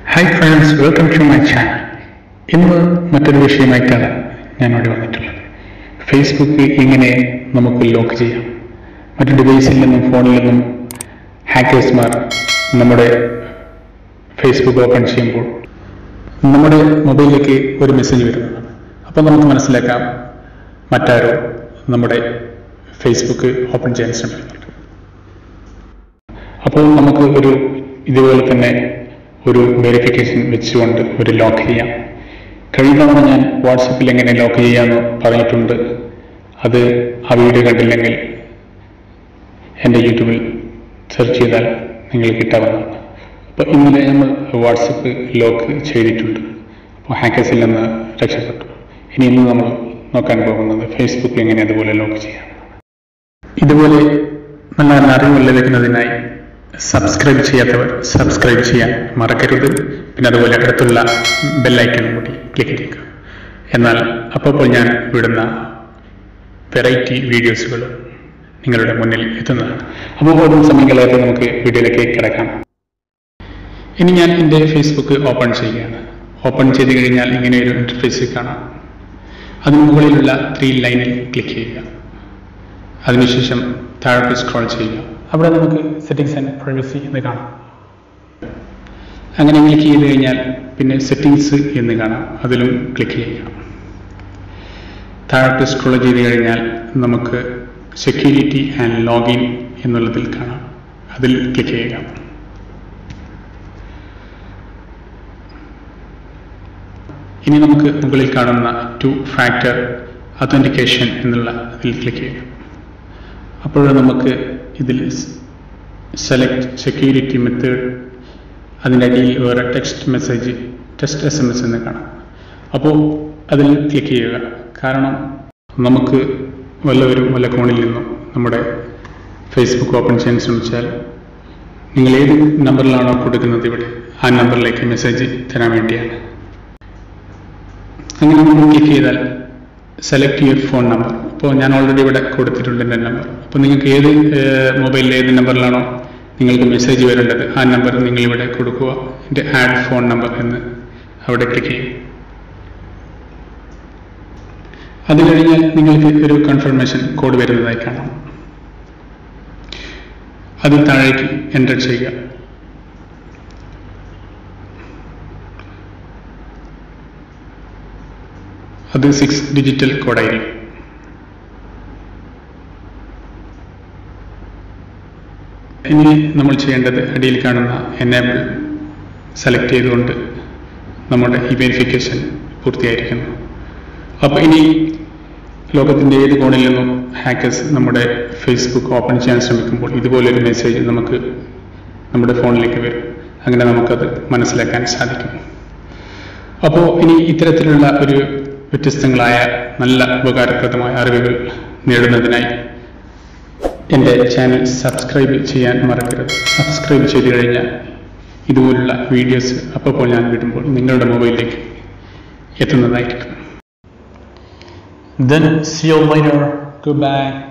Hi friends welcome to my channel ഇന്ന് മറ്റൊരു വിഷയമായിട്ടാണ് ഞാൻ ഇവിടെ വന്നിട്ടുള്ളത് ഫേസ്ബുക്ക് എങ്ങനെ നമുക്ക് ലോക്ക് ചെയ്യാം മറ്റു ഡിവൈസിൽ നിന്നും ഫോണിൽ നിന്നും ഹാക്കേഴ്സ്മാർ നമ്മുടെ ഫേസ്ബുക്ക് ഓപ്പൺ ചെയ്യുമ്പോൾ നമ്മുടെ മൊബൈലിലേക്ക് ഒരു മെസ്സേജ് വരുന്നതാണ് അപ്പോൾ നമുക്ക് മനസ്സിലാക്കാം മറ്റാരോ നമ്മുടെ ഫേസ്ബുക്ക് ഓപ്പൺ ചെയ്യാൻ ശ്രമിക്കുന്നുണ്ട് അപ്പോൾ നമുക്ക് ഒരു ഇതുപോലെ തന്നെ ഒരു വെരിഫിക്കേഷൻ വെച്ചുകൊണ്ട് ഒരു ലോക്ക് ചെയ്യാം കഴിഞ്ഞ തവണ ഞാൻ വാട്സപ്പിൽ എങ്ങനെ ലോക്ക് ചെയ്യാമെന്ന് പറഞ്ഞിട്ടുണ്ട് അത് ആ വീഡിയോ കണ്ടില്ലെങ്കിൽ എൻ്റെ യൂട്യൂബിൽ സെർച്ച് ചെയ്താൽ നിങ്ങൾക്ക് കിട്ടാവുന്നതാണ് അപ്പോൾ ഇന്നലെ നമ്മൾ വാട്സപ്പ് ലോക്ക് ചെയ്തിട്ടുണ്ട് അപ്പോൾ ഹാക്കേഴ്സിൽ നിന്ന് രക്ഷപ്പെട്ടു ഇനി ഇന്ന് നമ്മൾ നോക്കാൻ പോകുന്നത് ഫേസ്ബുക്ക് എങ്ങനെ അതുപോലെ ലോക്ക് ചെയ്യാം ഇതുപോലെ നല്ല നല്ല അറിവ് ലഭിക്കുന്നതിനായി സബ്സ്ക്രൈബ് ചെയ്യാത്തവർ സബ്സ്ക്രൈബ് ചെയ്യാൻ മറക്കരുത് പിന്നെ അതുപോലെ അടുത്തുള്ള ബെല്ലൈക്കണും കൂടി ക്ലിക്ക് ചെയ്യുക എന്നാൽ അപ്പോൾ ഞാൻ വിടുന്ന വെറൈറ്റി വീഡിയോസുകൾ നിങ്ങളുടെ മുന്നിൽ എത്തുന്നതാണ് അപ്പോൾ ഓരോ സമയം കളയാതെ നമുക്ക് വീഡിയോയിലേക്ക് കിടക്കാം ഇനി ഞാൻ എൻ്റെ ഫേസ്ബുക്ക് ഓപ്പൺ ചെയ്യുകയാണ് ഓപ്പൺ ചെയ്ത് കഴിഞ്ഞാൽ ഇങ്ങനെ ഒരു ഇന്റർഫേസ് കാണാം അതിന് മുകളിലുള്ള ത്രീ ലൈനിൽ ക്ലിക്ക് ചെയ്യുക അതിനുശേഷം താഴോട്ട് സ്ക്രോൾ ചെയ്യുക അവിടെ നമുക്ക് സെറ്റിംഗ്സ് ആൻഡ് പ്രൈവസി എന്ന് കാണാം അങ്ങനെ ക്ലിക്ക് ചെയ്ത് കഴിഞ്ഞാൽ പിന്നെ സെറ്റിംഗ്സ് എന്ന് കാണാം അതിലും ക്ലിക്ക് ചെയ്യുക താഴോട്ട് സ്ക്രോൾ ചെയ്ത് കഴിഞ്ഞാൽ നമുക്ക് സെക്യൂരിറ്റി ആൻഡ് ലോഗിൻ എന്നുള്ളതിൽ കാണാം അതിൽ ക്ലിക്ക് ചെയ്യുക ഇനി നമുക്ക് മുകളിൽ കാണുന്ന ടു ഫാക്ടർ അത്തൻറ്റിക്കേഷൻ എന്നുള്ള അതിൽ ക്ലിക്ക് ചെയ്യുക അപ്പോൾ നമുക്ക് ഇതിൽ സെലക്ട് സെക്യൂരിറ്റി മെത്തേഡ് അതിൻ്റെ അടിയിൽ വേറെ text message text S M S എന്ന് കാണാം അപ്പോൾ അതിൽ ക്ലിക്ക് ചെയ്യുക കാരണം നമുക്ക് വല്ലവരും വല്ല കോണിൽ നിന്നും നമ്മുടെ ഫേസ്ബുക്ക് ഓപ്പൺ ചെയ്യാൻ ശ്രമിച്ചാൽ നിങ്ങൾ ഏത് നമ്പറിലാണോ കൊടുക്കുന്നത് ഇവിടെ ആ നമ്പറിലേക്ക് മെസ്സേജ് തരാൻ വേണ്ടിയാണ് അങ്ങനെ നമ്മൾ ക്ലിക്ക് ചെയ്താൽ സെലക്ട് യുവർ ഫോൺ നമ്പർ ഇപ്പോൾ ഞാൻ ഓൾറെഡി ഇവിടെ കൊടുത്തിട്ടുണ്ട് എൻ്റെ നമ്പർ അപ്പോൾ നിങ്ങൾക്ക് ഏത് മൊബൈലിൽ ഏത് നമ്പറിലാണോ നിങ്ങൾക്ക് മെസ്സേജ് വരേണ്ടത് ആ നമ്പർ നിങ്ങൾ ഇവിടെ കൊടുക്കുക എൻ്റെ ആഡ് ഫോൺ നമ്പർ എന്ന് അവിടെ ക്ലിക്ക് ചെയ്യും അത് കഴിഞ്ഞാൽ നിങ്ങൾക്ക് ഒരു കൺഫർമേഷൻ കോഡ് വരുന്നതായി കാണാം അത് താഴേക്ക് എൻ്റർ ചെയ്യുക അത് സിക്സ് ഡിജിറ്റൽ കോഡായിരിക്കും ഇനി നമ്മൾ ചെയ്യേണ്ടത് അടിയിൽ കാണുന്ന എനേബിൾ സെലക്ട് ചെയ്തുകൊണ്ട് നമ്മുടെ ഈ വെരിഫിക്കേഷൻ പൂർത്തിയായിരിക്കുന്നു അപ്പോൾ ഇനി ലോകത്തിൻ്റെ ഏത് കോണിൽ നിന്നും ഹാക്കേഴ്സ് നമ്മുടെ ഫേസ്ബുക്ക് ഓപ്പൺ ചെയ്യാൻ ശ്രമിക്കുമ്പോൾ ഇതുപോലൊരു മെസ്സേജ് നമുക്ക് നമ്മുടെ ഫോണിലേക്ക് വരും അങ്ങനെ നമുക്കത് മനസ്സിലാക്കാൻ സാധിക്കും അപ്പോൾ ഇനി ഇത്തരത്തിലുള്ള ഒരു വ്യത്യസ്തങ്ങളായ നല്ല ഉപകാരപ്രദമായ അറിവുകൾ നേടുന്നതിനായി എൻ്റെ ചാനൽ സബ്സ്ക്രൈബ് ചെയ്യാൻ മറക്കരുത് സബ്സ്ക്രൈബ് ചെയ്ത് കഴിഞ്ഞാൽ ഇതുപോലുള്ള വീഡിയോസ് അപ്പോൾ ഞാൻ വിടുമ്പോൾ നിങ്ങളുടെ മൊബൈലിലേക്ക് എത്തുന്നതായിരിക്കും Then see you later. Goodbye.